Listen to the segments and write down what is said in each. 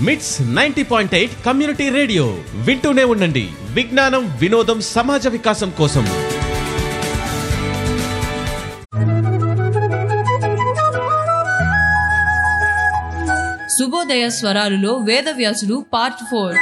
మిట్స్ ninety point eight community radio వింటూనే ఉండండి విజ్ఞానం వినోదం సమాజ వికాసం కోసం శుభోదయ స్వరాలులో వేదవ్యాసుడు పార్ట్ ఫోర్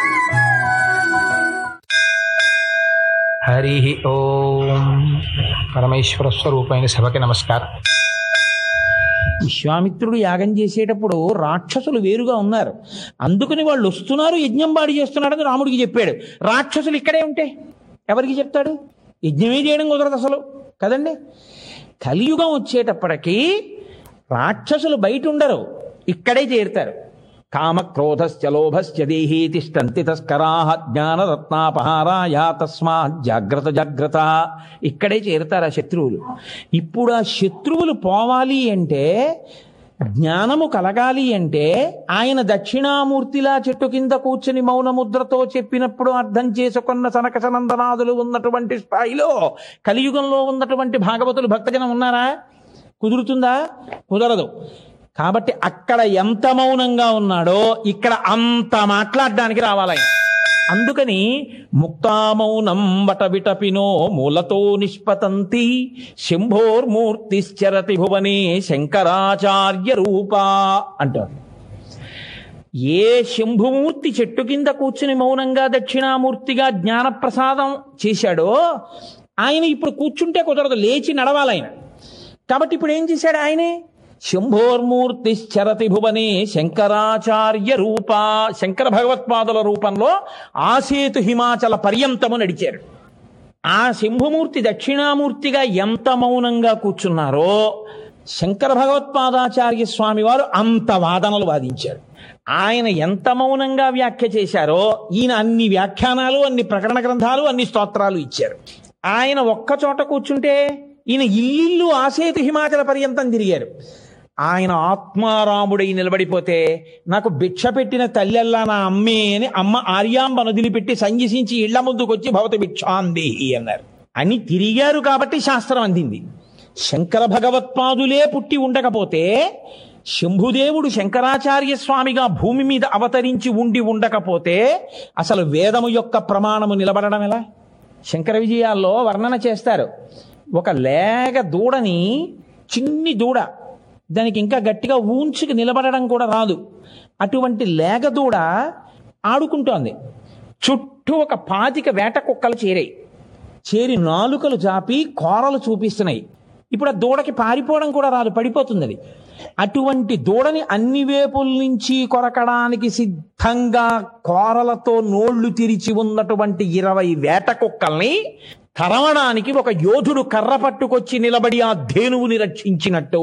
హరి ఓం పరమేశ్వర స్వరూపమైన సభకి నమస్కారం విశ్వామిత్రుడు యాగం చేసేటప్పుడు రాక్షసులు వేరుగా ఉన్నారు అందుకని వాళ్ళు వస్తున్నారు యజ్ఞం బాడి చేస్తున్నాడని రాముడికి చెప్పాడు రాక్షసులు ఇక్కడే ఉంటే ఎవరికి చెప్తాడు యజ్ఞమే చేయడం కుదరదు అసలు కదండి కలియుగం వచ్చేటప్పటికి రాక్షసులు బయట ఉండరు ఇక్కడే చేరుతారు కామక్రోధశ్చ లోభశ్చ దేహీ తిష్టంతి తస్కరా జ్ఞానరత్నాపహారాయ తస్మాత్ జాగ్రత్త జాగ్రత్త ఇక్కడే చేరుతారు ఆ శత్రువులు ఇప్పుడు ఆ శత్రువులు పోవాలి అంటే జ్ఞానము కలగాలి అంటే ఆయన దక్షిణామూర్తిలా చెట్టు కింద కూర్చుని మౌనముద్రతో చెప్పినప్పుడు అర్థం చేసుకున్న సనక సనందనాదులు ఉన్నటువంటి స్థాయిలో కలియుగంలో ఉన్నటువంటి భాగవతులు భక్తజనం ఉన్నారా కుదురుతుందా కుదరదు కాబట్టి అక్కడ ఎంత మౌనంగా ఉన్నాడో ఇక్కడ అంత మాట్లాడడానికి రావాలి ఆయన. అందుకని ముక్తామౌనం వటవిటపినో మూలతో నిష్పతంతి శంభోర్మూర్తిశ్చరతి భువనే శంకరాచార్య రూపా అంటారు ఏ శంభుమూర్తి చెట్టు కింద కూర్చుని మౌనంగా దక్షిణామూర్తిగా జ్ఞానప్రసాదం చేశాడో ఆయన ఇప్పుడు కూర్చుంటే కుదరదు లేచి నడవాలి ఆయన కాబట్టి ఇప్పుడు ఏం చేశాడు ఆయనే శంభోర్మూర్తి చరతి భువనే శంకరాచార్య రూప శంకర భగవత్పాదుల రూపంలో ఆసేతు హిమాచల పర్యంతము నడిచారు ఆ శంభుమూర్తి దక్షిణామూర్తిగా ఎంత మౌనంగా కూర్చున్నారో శంకర భగవత్పాదాచార్య స్వామి వారు అంత వాదనలు వాదించారు ఆయన ఎంత మౌనంగా వ్యాఖ్య చేశారో ఈయన అన్ని వ్యాఖ్యానాలు అన్ని ప్రకటన గ్రంథాలు అన్ని స్తోత్రాలు ఇచ్చారు ఆయన ఒక్క చోట కూర్చుంటే ఈయన ఇల్లు ఆసేతు హిమాచల పర్యంతం తిరిగారు ఆయన ఆత్మారాముడై నిలబడిపోతే నాకు భిక్ష పెట్టిన తల్లెల్లా నా అమ్మే అని అమ్మ ఆర్యాంబ వదిలిపెట్టి సంజసించి ఇళ్ల ముందుకొచ్చి భవత భిక్షాందేహి అన్నారు అని తిరిగారు కాబట్టి శాస్త్రం అందింది శంకర భగవత్పాదులే పుట్టి ఉండకపోతే శంభుదేవుడు శంకరాచార్య స్వామిగా భూమి మీద అవతరించి ఉండి ఉండకపోతే అసలు వేదము యొక్క ప్రమాణము నిలబడడం ఎలా శంకర విజయాల్లో వర్ణన చేస్తారు ఒక లేగ దూడని చిన్ని దూడ దానికి ఇంకా గట్టిగా ఊంచుకు నిలబడడం కూడా రాదు అటువంటి లేగ దూడ ఆడుకుంటోంది చుట్టూ ఒక పాతిక వేట కుక్కలు చేరాయి చేరి నాలుకలు జాపి కోరలు చూపిస్తున్నాయి ఇప్పుడు ఆ దూడకి పారిపోవడం కూడా రాదు పడిపోతుంది అది అటువంటి దూడని అన్ని వేపుల నుంచి కొరకడానికి సిద్ధంగా కోరలతో నోళ్లు తెరిచి ఉన్నటువంటి ఇరవై వేట కుక్కల్ని తరవడానికి ఒక యోధుడు కర్ర పట్టుకొచ్చి నిలబడి ఆ ధేనువుని రక్షించినట్టు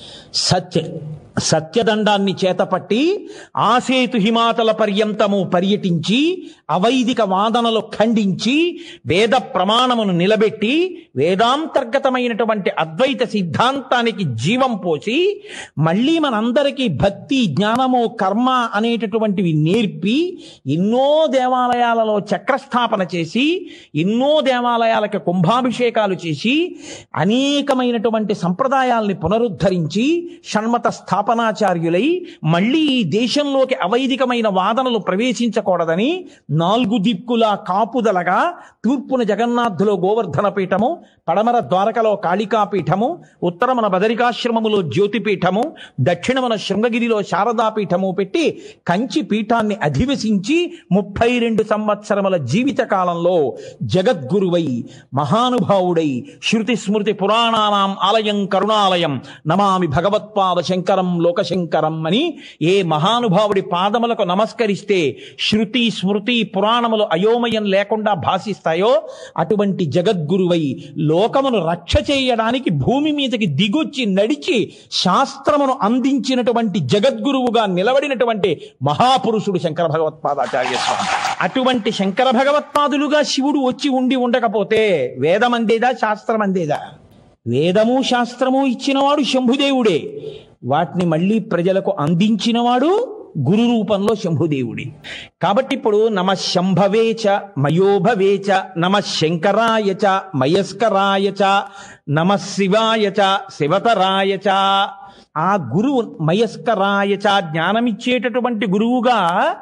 సత్య సత్యదండాన్ని చేతపట్టి ఆసేతు హిమాచల పర్యంతము పర్యటించి అవైదిక వాదనలు ఖండించి వేద ప్రమాణమును నిలబెట్టి వేదాంతర్గతమైనటువంటి అద్వైత సిద్ధాంతానికి జీవం పోసి మళ్ళీ మనందరికీ భక్తి జ్ఞానము కర్మ అనేటటువంటివి నేర్పి ఎన్నో దేవాలయాలలో చక్రస్థాపన చేసి ఎన్నో దేవాలయాలకు కుంభాభిషేకాలు చేసి అనేకమైనటువంటి సంప్రదాయాల్ని పునరుద్ధరించి షణ్మత స్థాపనాచార్యులై మళ్ళీ ఈ దేశంలోకి అవైదికమైన వాదనలు ప్రవేశించకూడదని నాలుగు దిక్కులా కాపుదలగా తూర్పున జగన్నాథులో గోవర్ధన పీఠము పడమర ద్వారకలో కాళికాపీఠము ఉత్తరమన బదరికాశ్రమములో జ్యోతిపీఠము దక్షిణమన శృంగగిరిలో శారదాపీఠము పెట్టి కంచి పీఠాన్ని అధివసించి ముప్పై రెండు సంవత్సరముల జీవిత కాలంలో జగద్గురువై మహానుభావుడై శృతి స్మృతి పురాణానాం ఆలయం కరుణాలయం నమామి భగవత్పాద శంకరం లోకశంకరం అని ఏ మహానుభావుడి పాదములకు నమస్కరిస్తే శృతి స్మృతి పురాణములు అయోమయం లేకుండా భాషిస్తాయో అటువంటి జగద్గురువై లోకమును రక్ష చేయడానికి భూమి మీదకి దిగొచ్చి నడిచి శాస్త్రమును అందించినటువంటి జగద్గురువుగా నిలబడినటువంటి మహాపురుషుడు శంకర భగవత్పాదాచార్య స్వామి అటువంటి శంకర భగవత్పాదులుగా శివుడు వచ్చి ఉండి ఉండకపోతే వేదం అందేదా శాస్త్రం అందేదా వేదము శాస్త్రము ఇచ్చినవాడు శంభుదేవుడే వాటిని మళ్ళీ ప్రజలకు అందించినవాడు గురు రూపంలో శంభుదేవుడి కాబట్టి ఇప్పుడు నమ శంభవేచ మయోభవేచ నమ శంకరాయ చ మయస్కరాయ చ నమ శివాయ చ శివతరాయ చ ఆ గురువు మయస్కరాయచ జ్ఞానమిచ్చేటటువంటి గురువుగా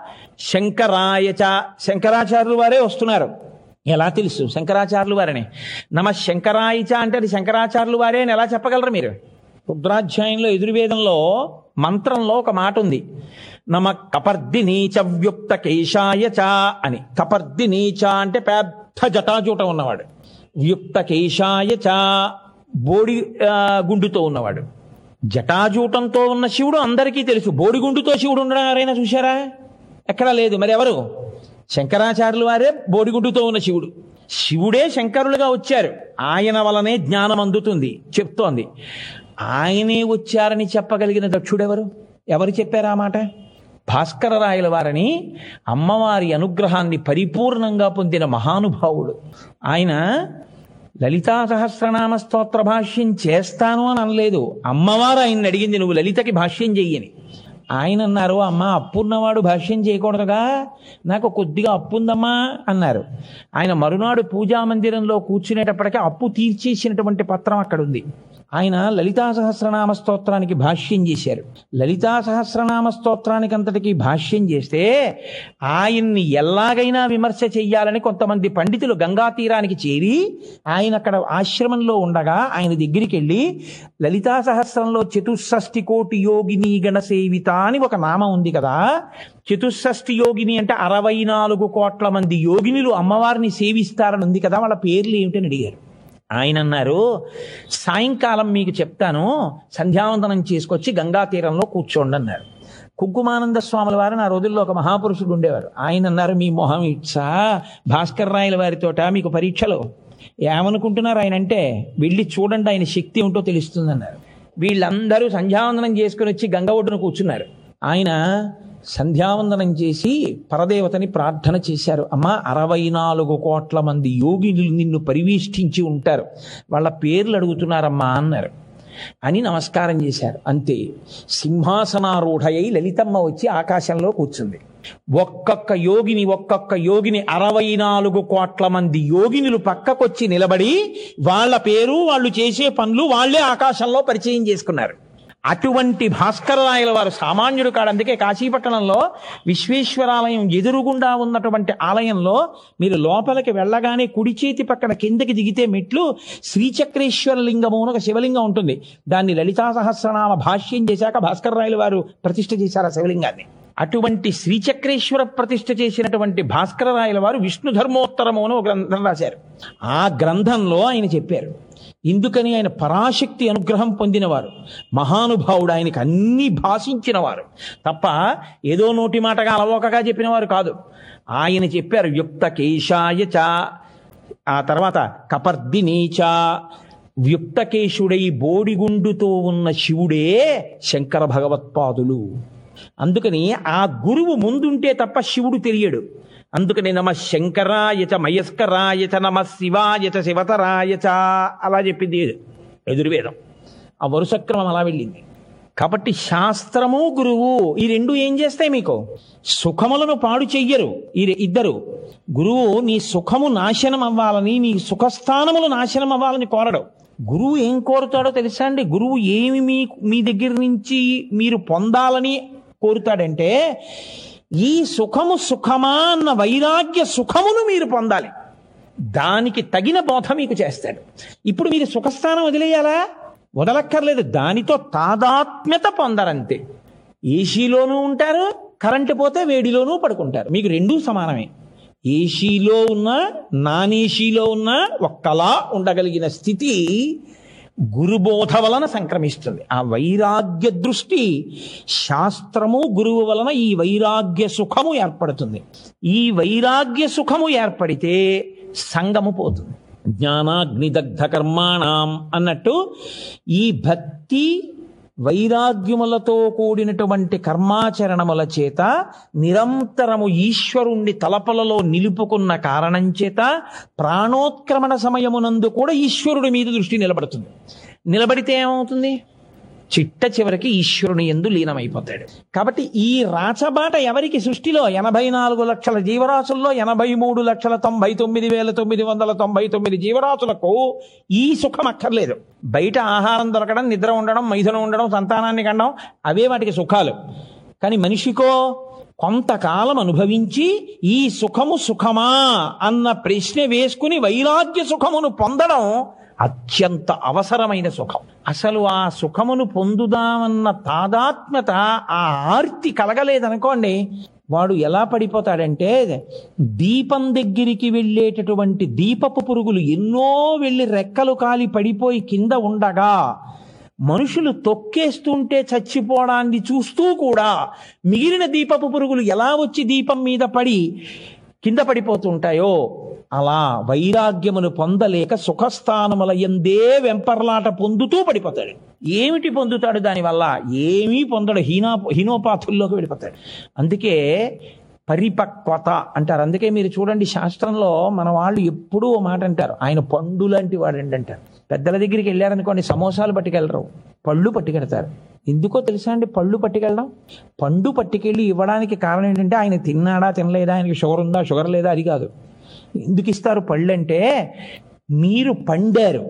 శంకరాయచ శంకరాచార్యులు వారే వస్తున్నారు ఎలా తెలుసు శంకరాచార్యులు వారని నమ శంకరాయచ అంటే అది శంకరాచార్యులు వారే అని ఎలా చెప్పగలరు మీరు రుద్రాధ్యాయంలో ఎదుర్వేదంలో మంత్రంలో ఒక మాట ఉంది నమ కపర్ది నీచ వ్యుక్త కేశాయ చ అని కపర్ది నీచ అంటే పెద్ద జటాజూట ఉన్నవాడు వ్యుక్త కేశాయ చ బోడి ఆ, గుండుతో ఉన్నవాడు జటాజూటంతో ఉన్న శివుడు అందరికీ తెలుసు బోడిగుండుతో శివుడు ఉండడం ఎవరైనా చూశారా ఎక్కడా లేదు మరి ఎవరు శంకరాచార్యుల వారే బోడిగుడ్డుతో ఉన్న శివుడు శివుడే శంకరులుగా వచ్చారు ఆయన వలనే జ్ఞానం అందుతుంది చెప్తోంది ఆయనే వచ్చారని చెప్పగలిగిన దక్షుడెవరు ఎవరు చెప్పారు ఆ మాట భాస్కర రాయల వారని అమ్మవారి అనుగ్రహాన్ని పరిపూర్ణంగా పొందిన మహానుభావుడు ఆయన లలితా సహస్రనామ స్తోత్ర భాష్యం చేస్తాను అని అనలేదు అమ్మవారు ఆయన్ని అడిగింది నువ్వు లలితకి భాష్యం చెయ్యని ఆయన అన్నారు అమ్మ అప్పున్నవాడు భాష్యం చేయకూడదుగా నాకు కొద్దిగా అప్పు ఉందమ్మా అన్నారు ఆయన మరునాడు పూజా మందిరంలో కూర్చునేటప్పటికీ అప్పు తీర్చేసినటువంటి పత్రం అక్కడ ఉంది ఆయన లలితా సహస్రనామ స్తోత్రానికి భాష్యం చేశారు లలితా సహస్రనామ స్తోత్రానికి అంతటికి భాష్యం చేస్తే ఆయన్ని ఎలాగైనా విమర్శ చెయ్యాలని కొంతమంది పండితులు గంగా తీరానికి చేరి ఆయన అక్కడ ఆశ్రమంలో ఉండగా ఆయన దగ్గరికి వెళ్ళి లలితా సహస్రంలో చతుషష్టి కోటి యోగిని గణ సేవిత అని ఒక నామం ఉంది కదా చతుషష్టి యోగిని అంటే అరవై నాలుగు కోట్ల మంది యోగినులు అమ్మవారిని సేవిస్తారని ఉంది కదా వాళ్ళ పేర్లు ఏమిటని అడిగారు ఆయన అన్నారు సాయంకాలం మీకు చెప్తాను సంధ్యావందనం చేసుకొచ్చి గంగా తీరంలో కూర్చోండి అన్నారు కుంకుమానంద స్వాముల వారు నా రోజుల్లో ఒక మహాపురుషుడు ఉండేవారు ఆయన అన్నారు మీ మొహం ఇచ్చా భాస్కర్ రాయల వారితోట మీకు పరీక్షలో ఏమనుకుంటున్నారు ఆయన అంటే వెళ్ళి చూడండి ఆయన శక్తి ఏమిటో తెలుస్తుందన్నారు వీళ్ళందరూ సంధ్యావందనం చేసుకుని వచ్చి గంగ ఒడ్డున కూర్చున్నారు ఆయన సంధ్యావందనం చేసి పరదేవతని ప్రార్థన చేశారు అమ్మ అరవై నాలుగు కోట్ల మంది యోగినులు నిన్ను పరివేష్టించి ఉంటారు వాళ్ళ పేర్లు అడుగుతున్నారమ్మా అన్నారు అని నమస్కారం చేశారు అంతే సింహాసనారూఢయై లలితమ్మ వచ్చి ఆకాశంలో కూర్చుంది ఒక్కొక్క యోగిని ఒక్కొక్క యోగిని అరవై నాలుగు కోట్ల మంది యోగినులు పక్కకొచ్చి నిలబడి వాళ్ళ పేరు వాళ్ళు చేసే పనులు వాళ్ళే ఆకాశంలో పరిచయం చేసుకున్నారు అటువంటి భాస్కరరాయల వారు సామాన్యుడు కాడు అందుకే కాశీపట్టణంలో విశ్వేశ్వరాలయం ఎదురుగుండా ఉన్నటువంటి ఆలయంలో మీరు లోపలికి వెళ్ళగానే కుడి చేతి పక్కన కిందకి దిగితే మెట్లు శ్రీచక్రేశ్వర లింగము అని ఒక శివలింగం ఉంటుంది దాన్ని లలితా సహస్రనామ భాష్యం చేశాక భాస్కరరాయల వారు ప్రతిష్ఠ చేశారు ఆ శివలింగాన్ని అటువంటి శ్రీచక్రేశ్వర ప్రతిష్ఠ చేసినటువంటి భాస్కరరాయల వారు విష్ణు ధర్మోత్తరము అని ఒక గ్రంథం రాశారు ఆ గ్రంథంలో ఆయన చెప్పారు ఎందుకని ఆయన పరాశక్తి అనుగ్రహం పొందినవారు మహానుభావుడు ఆయనకి అన్ని భాషించినవారు తప్ప ఏదో నోటి మాటగా అలవోకగా చెప్పినవారు కాదు ఆయన చెప్పారు యుక్త కేశాయ చ ఆ తర్వాత కపర్దినీచ వ్యుక్తకేశుడై బోడిగుండుతో ఉన్న శివుడే శంకర భగవత్పాదులు అందుకని ఆ గురువు ముందుంటే తప్ప శివుడు తెలియడు అందుకని నమ శంకరాయచ మయస్కరాయచ నమ శివాయచ శివతరాయచ అలా చెప్పింది ఎదుర్వేదం ఆ వరుసక్రమం అలా వెళ్ళింది కాబట్టి శాస్త్రము గురువు ఈ రెండు ఏం చేస్తాయి మీకు సుఖములను పాడు చెయ్యరు ఈ రె- ఇద్దరు గురువు నీ సుఖము నాశనం అవ్వాలని నీ సుఖస్థానములు నాశనం అవ్వాలని కోరడు గురువు ఏం కోరుతాడో తెలుసా అండి గురువు ఏమి మీ మీ దగ్గర నుంచి మీరు పొందాలని కోరుతాడంటే ఈ సుఖము సుఖమా అన్న వైరాగ్య సుఖమును మీరు పొందాలి దానికి తగిన బోధ మీకు చేస్తాడు ఇప్పుడు మీరు సుఖస్థానం వదిలేయాలా వదలక్కర్లేదు దానితో తాదాత్మ్యత పొందరంతే ఏసీలోనూ ఉంటారు కరెంటు పోతే వేడిలోనూ పడుకుంటారు మీకు రెండూ సమానమే ఏసీలో ఉన్న నాన్ ఏసీలో ఉన్న ఒక్కలా ఉండగలిగిన స్థితి గురుబోధ వలన సంక్రమిస్తుంది ఆ వైరాగ్య దృష్టి శాస్త్రము గురువు వలన ఈ వైరాగ్య సుఖము ఏర్పడుతుంది ఈ వైరాగ్య సుఖము ఏర్పడితే సంగము పోతుంది జ్ఞానాగ్నిదగ్ధ కర్మాణం అన్నట్టు ఈ భక్తి వైరాగ్యములతో కూడినటువంటి కర్మాచరణముల చేత నిరంతరము ఈశ్వరుణ్ణి తలపలలో నిలుపుకున్న కారణం చేత ప్రాణోత్క్రమణ సమయమునందు కూడా ఈశ్వరుడి మీద దృష్టి నిలబడుతుంది నిలబడితే ఏమవుతుంది చిట్ట చివరికి ఈశ్వరుని ఎందు లీనమైపోతాడు కాబట్టి ఈ రాచబాట ఎవరికి సృష్టిలో ఎనభై నాలుగు లక్షల జీవరాశుల్లో ఎనభై మూడు లక్షల తొంభై తొమ్మిది వేల తొమ్మిది వందల తొంభై తొమ్మిది జీవరాశులకు ఈ సుఖం అక్కర్లేదు బయట ఆహారం దొరకడం నిద్ర ఉండడం మైథునం ఉండడం సంతానాన్ని కండడం అవే వాటికి సుఖాలు కానీ మనిషికో కొంతకాలం అనుభవించి ఈ సుఖము సుఖమా అన్న ప్రశ్న వేసుకుని వైరాగ్య సుఖమును పొందడం అత్యంత అవసరమైన సుఖం అసలు ఆ సుఖమును పొందుదామన్న తాదాత్మ్యత ఆ ఆర్తి కలగలేదనుకోండి వాడు ఎలా పడిపోతాడంటే దీపం దగ్గరికి వెళ్ళేటటువంటి దీపపు పురుగులు ఎన్నో వెళ్ళి రెక్కలు కాలి పడిపోయి కింద ఉండగా మనుషులు తొక్కేస్తుంటే చచ్చిపోవడాన్ని చూస్తూ కూడా మిగిలిన దీపపు పురుగులు ఎలా వచ్చి దీపం మీద పడి కింద పడిపోతుంటాయో అలా వైరాగ్యమును పొందలేక సుఖస్థానముల ఎందే వెంపర్లాట పొందుతూ పడిపోతాడు ఏమిటి పొందుతాడు దానివల్ల ఏమీ పొందడు హీనా హీనోపాతుల్లోకి వెళ్ళిపోతాడు అందుకే పరిపక్వత అంటారు అందుకే మీరు చూడండి శాస్త్రంలో మన వాళ్ళు ఎప్పుడూ ఓ మాట అంటారు ఆయన పండు లాంటి వాడండి అంటారు పెద్దల దగ్గరికి వెళ్ళారనుకోండి సమోసాలు పట్టుకెళ్ళరు పళ్ళు పట్టుకెళ్తారు ఎందుకో తెలుసా అండి పళ్ళు పట్టుకెళ్ళడం పండు పట్టుకెళ్ళి ఇవ్వడానికి కారణం ఏంటంటే ఆయన తిన్నాడా తినలేదా ఆయనకి షుగర్ ఉందా షుగర్ లేదా అది కాదు ఎందుకు ఇస్తారు పళ్ళు అంటే మీరు పండారు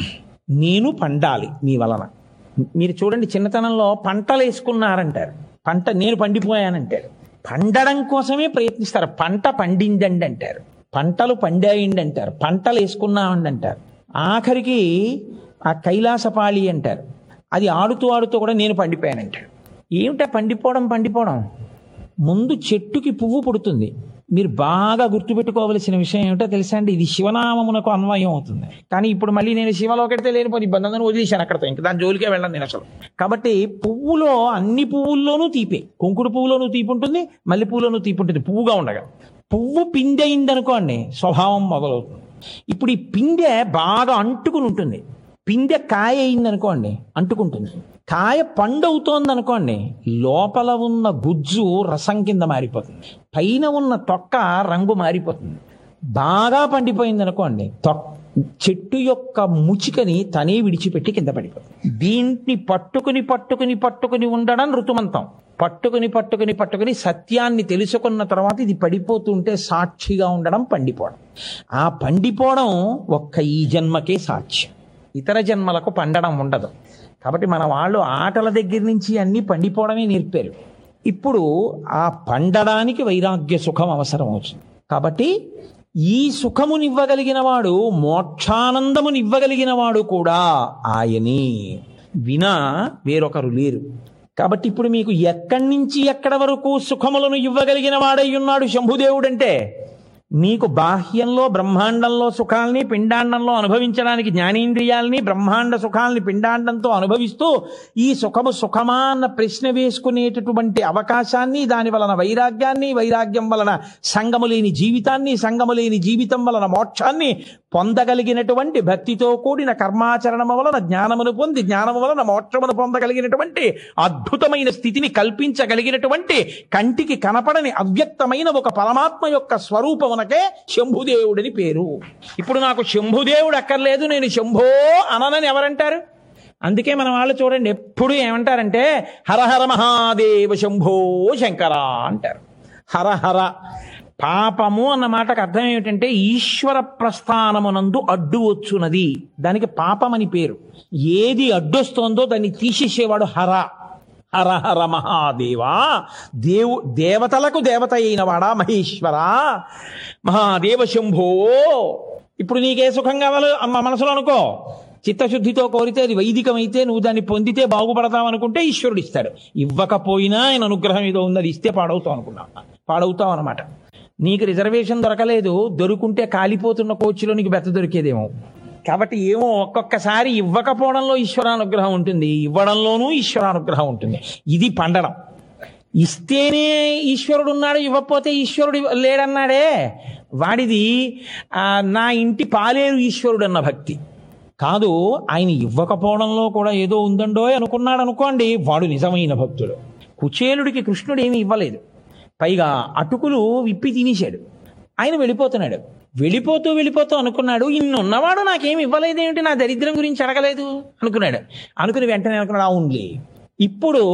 నేను పండాలి మీ వలన మీరు చూడండి చిన్నతనంలో పంటలు వేసుకున్నారంటారు పంట నేను పండిపోయానంటారు పండడం కోసమే ప్రయత్నిస్తారు పంట పండిందండి అంటారు పంటలు పండాయండి అంటారు పంటలు వేసుకున్నామండి అంటారు ఆఖరికి ఆ కైలాసపాళి అంటారు అది ఆడుతూ ఆడుతూ కూడా నేను పండిపోయానంటాడు ఏమిటా పండిపోవడం పండిపోవడం ముందు చెట్టుకి పువ్వు పుడుతుంది మీరు బాగా గుర్తుపెట్టుకోవలసిన విషయం ఏమిటో తెలుసా అండి ఇది శివనామమునకు అన్వయం అవుతుంది కానీ ఇప్పుడు మళ్ళీ నేను శివలోకెడితే లేనిపోయి ఇబ్బంది వదిలేశాను అక్కడతో ఇంకా దాని జోలికే వెళ్ళను నేను అసలు కాబట్టి పువ్వులో అన్ని పువ్వుల్లోనూ తీపే కుంకుడు పువ్వులోనూ తీపి ఉంటుంది మల్లె పువ్వులోనూ తీపి ఉంటుంది పువ్వుగా ఉండగా పువ్వు పిండి అయిందనుకోండి స్వభావం మొదలవుతుంది ఇప్పుడు ఈ పిందె బాగా అంటుకుని ఉంటుంది పిందె కాయ అయిందనుకోండి అంటుకుంటుంది కాయ పండు అవుతోంది అనుకోండి లోపల ఉన్న గుజ్జు రసం కింద మారిపోతుంది పైన ఉన్న తొక్క రంగు మారిపోతుంది బాగా పండిపోయింది అనుకోండి తొక్క చెట్టు యొక్క ముచికని తనే విడిచిపెట్టి కింద పడిపోతుంది దీన్ని పట్టుకుని పట్టుకుని పట్టుకుని ఉండడం ఋతుమంతం పట్టుకుని పట్టుకుని పట్టుకుని సత్యాన్ని తెలుసుకున్న తర్వాత ఇది పడిపోతుంటే సాక్షిగా ఉండడం పండిపోవడం ఆ పండిపోవడం ఒక్క ఈ జన్మకే సాక్ష్యం ఇతర జన్మలకు పండడం ఉండదు కాబట్టి మన వాళ్ళు ఆటల దగ్గర నుంచి అన్ని పండిపోవడమే నేర్పారు ఇప్పుడు ఆ పండడానికి వైరాగ్య సుఖం అవసరం అవుతుంది కాబట్టి ఈ సుఖమునివ్వగలిగిన వాడు మోక్షానందమునివ్వగలిగిన వాడు కూడా ఆయనే వినా వేరొకరు లేరు కాబట్టి ఇప్పుడు మీకు ఎక్కడి నుంచి ఎక్కడ వరకు సుఖములను ఇవ్వగలిగిన వాడై ఉన్నాడు శంభుదేవుడంటే మీకు బాహ్యంలో బ్రహ్మాండంలో సుఖాల్ని పిండాండంలో అనుభవించడానికి జ్ఞానేంద్రియాల్ని బ్రహ్మాండ సుఖాల్ని పిండాండంతో అనుభవిస్తూ ఈ సుఖము సుఖమా అన్న ప్రశ్న వేసుకునేటటువంటి అవకాశాన్ని దాని వలన వైరాగ్యాన్ని వైరాగ్యం వలన సంగము లేని జీవితాన్ని సంగము లేని జీవితం వలన మోక్షాన్ని పొందగలిగినటువంటి భక్తితో కూడిన కర్మాచరణము వలన జ్ఞానమును పొంది జ్ఞానము వలన మోక్షమును పొందగలిగినటువంటి అద్భుతమైన స్థితిని కల్పించగలిగినటువంటి కంటికి కనపడని అవ్యక్తమైన ఒక పరమాత్మ యొక్క స్వరూపమునకే శంభుదేవుడని పేరు ఇప్పుడు నాకు శంభుదేవుడు అక్కర్లేదు నేను శంభో అననని ఎవరంటారు అందుకే మన వాళ్ళు చూడండి ఎప్పుడు ఏమంటారంటే హరహర మహాదేవ శంభో శంకర అంటారు హరహర పాపము అన్న మాటకు అర్థం ఏమిటంటే ఈశ్వర ప్రస్థానమునందు అడ్డు వచ్చునది దానికి పాపమని పేరు ఏది అడ్డొస్తోందో దాన్ని తీసేసేవాడు హర హర హర మహాదేవా దేవు దేవతలకు దేవత అయిన వాడా మహేశ్వర మహాదేవ శంభో ఇప్పుడు నీకే సుఖం కావాలో అమ్మ మనసులో అనుకో చిత్తశుద్ధితో కోరితే అది వైదికమైతే నువ్వు దాన్ని పొందితే బాగుపడతావు అనుకుంటే ఈశ్వరుడు ఇస్తాడు ఇవ్వకపోయినా ఆయన అనుగ్రహం ఏదో ఉంది అది ఇస్తే పాడవుతావు అనుకున్నావు పాడవుతావు అనమాట నీకు రిజర్వేషన్ దొరకలేదు దొరుకుంటే కాలిపోతున్న కోచ్లో నీకు బెత్త దొరికేదేమో కాబట్టి ఏమో ఒక్కొక్కసారి ఇవ్వకపోవడంలో ఈశ్వరానుగ్రహం ఉంటుంది ఇవ్వడంలోనూ ఈశ్వరానుగ్రహం ఉంటుంది ఇది పండడం ఇస్తేనే ఈశ్వరుడు ఉన్నాడు ఇవ్వకపోతే ఈశ్వరుడు లేడన్నాడే వాడిది ఆ, నా ఇంటి పాలేరు ఈశ్వరుడు అన్న భక్తి కాదు ఆయన ఇవ్వకపోవడంలో కూడా ఏదో ఉందండో అనుకున్నాడు అనుకోండి వాడు నిజమైన భక్తుడు కుచేలుడికి కృష్ణుడు ఏమీ ఇవ్వలేదు పైగా అటుకులు విప్పి తినేశాడు ఆయన వెళ్ళిపోతున్నాడు వెళ్ళిపోతూ వెళ్ళిపోతూ అనుకున్నాడు ఇన్ని ఉన్నవాడు నాకేం ఇవ్వలేదేమిటి నా దరిద్రం గురించి అడగలేదు అనుకున్నాడు అనుకుని వెంటనే అనుకున్నాడు అవునులే ఇప్పుడు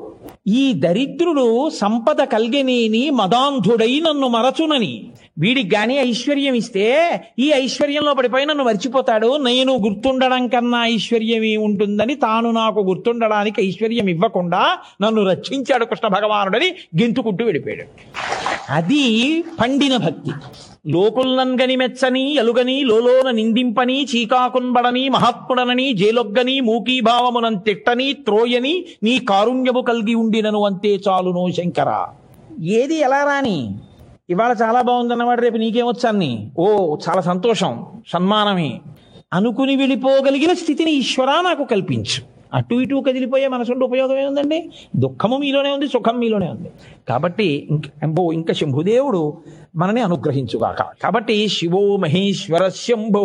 ఈ దరిద్రుడు సంపద కల్గనేని మదాంధుడై నన్ను మరచునని వీడికి గాని ఐశ్వర్యం ఇస్తే ఈ ఐశ్వర్యంలో పడిపోయి నన్ను మర్చిపోతాడు నేను గుర్తుండడం కన్నా ఐశ్వర్యం ఉంటుందని తాను నాకు గుర్తుండడానికి ఐశ్వర్యం ఇవ్వకుండా నన్ను రక్షించాడు కృష్ణ భగవానుడని గెంతుకుంటూ వెళ్ళిపోయాడు అది పండిన భక్తి లోకుల్నంగని మెచ్చని ఎలుగని లోలోన నిందింపని చీకాకున్బడని మహాత్ముడనని జేలొగ్గని మూకీభావమునం తిట్టని త్రోయని నీ కారుణ్యము కలిగి ఉండినను అంతే చాలునో శంకర ఏది ఎలా రాని ఇవాళ చాలా బాగుందన్నమాట రేపు నీకేమొచ్చాన్ని ఓ చాలా సంతోషం సన్మానమే అనుకుని వెళ్ళిపోగలిగిన స్థితిని ఈశ్వరా నాకు కల్పించు అటు ఇటు కదిలిపోయే మనసుంటే ఉపయోగం ఏముందండి దుఃఖము మీలోనే ఉంది సుఖం మీలోనే ఉంది కాబట్టి ఇంక అంబో ఇంకా శంభుదేవుడు మనని అనుగ్రహించుగాక కాబట్టి శివో మహేశ్వర శంభు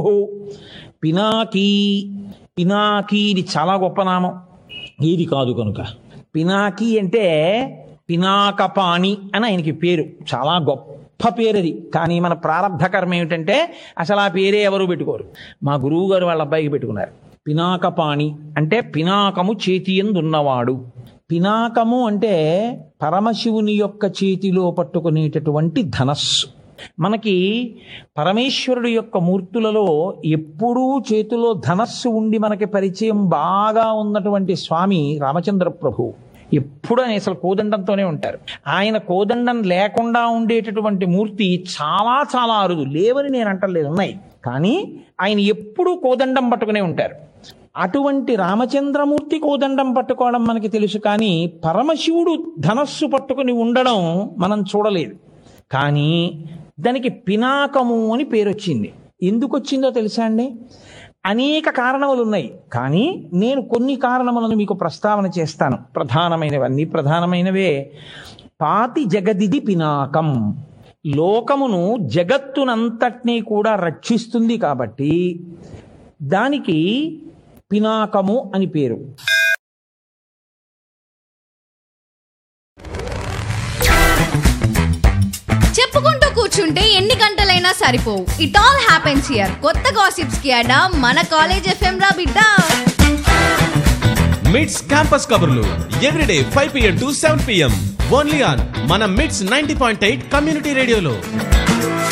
పినాకీ పినాకీ ఇది చాలా గొప్ప నామం ఏది కాదు కనుక పినాకి అంటే పినాకపాణి అని ఆయనకి పేరు చాలా గొప్ప పేరు అది కానీ మన ప్రారంభ కర్మ ఏమిటంటే అసలు ఆ పేరే ఎవరు పెట్టుకోరు మా గురువు గారు వాళ్ళ అబ్బాయికి పెట్టుకున్నారు పినాకపాణి అంటే పినాకము చేతి ఉన్నవాడు పినాకము అంటే పరమశివుని యొక్క చేతిలో పట్టుకునేటటువంటి ధనస్సు మనకి పరమేశ్వరుడు యొక్క మూర్తులలో ఎప్పుడూ చేతిలో ధనస్సు ఉండి మనకి పరిచయం బాగా ఉన్నటువంటి స్వామి రామచంద్ర ప్రభు ఎప్పుడు ఆయన అసలు కోదండంతోనే ఉంటారు ఆయన కోదండం లేకుండా ఉండేటటువంటి మూర్తి చాలా చాలా అరుదు లేవని నేను అంటలేదు ఉన్నాయి కానీ ఆయన ఎప్పుడూ కోదండం పట్టుకునే ఉంటారు అటువంటి రామచంద్రమూర్తి కోదండం పట్టుకోవడం మనకి తెలుసు కానీ పరమశివుడు ధనస్సు పట్టుకుని ఉండడం మనం చూడలేదు కానీ దానికి పినాకము అని పేరు వచ్చింది ఎందుకు వచ్చిందో తెలుసా అండి అనేక కారణములు ఉన్నాయి కానీ నేను కొన్ని కారణములను మీకు ప్రస్తావన చేస్తాను ప్రధానమైనవన్నీ ప్రధానమైనవే పాతి జగదిది పినాకం లోకమును జగత్తునంతటినీ కూడా రక్షిస్తుంది కాబట్టి దానికి పినాకము అని పేరు చెప్పుకుంటూ కూర్చుంటే ఎన్ని గంటలైనా సరిపోవు ఇట్ ఆల్ హ్యాపెన్స్ హియర్ కొత్త గాసిప్స్ కి అడా మన కాలేజ్ ఎఫ్ఎం రా బిడ్డ మిడ్స్ క్యాంపస్ కబుర్లు everyday five PM to seven PM only on మన MITS ninety point eight community రేడియోలో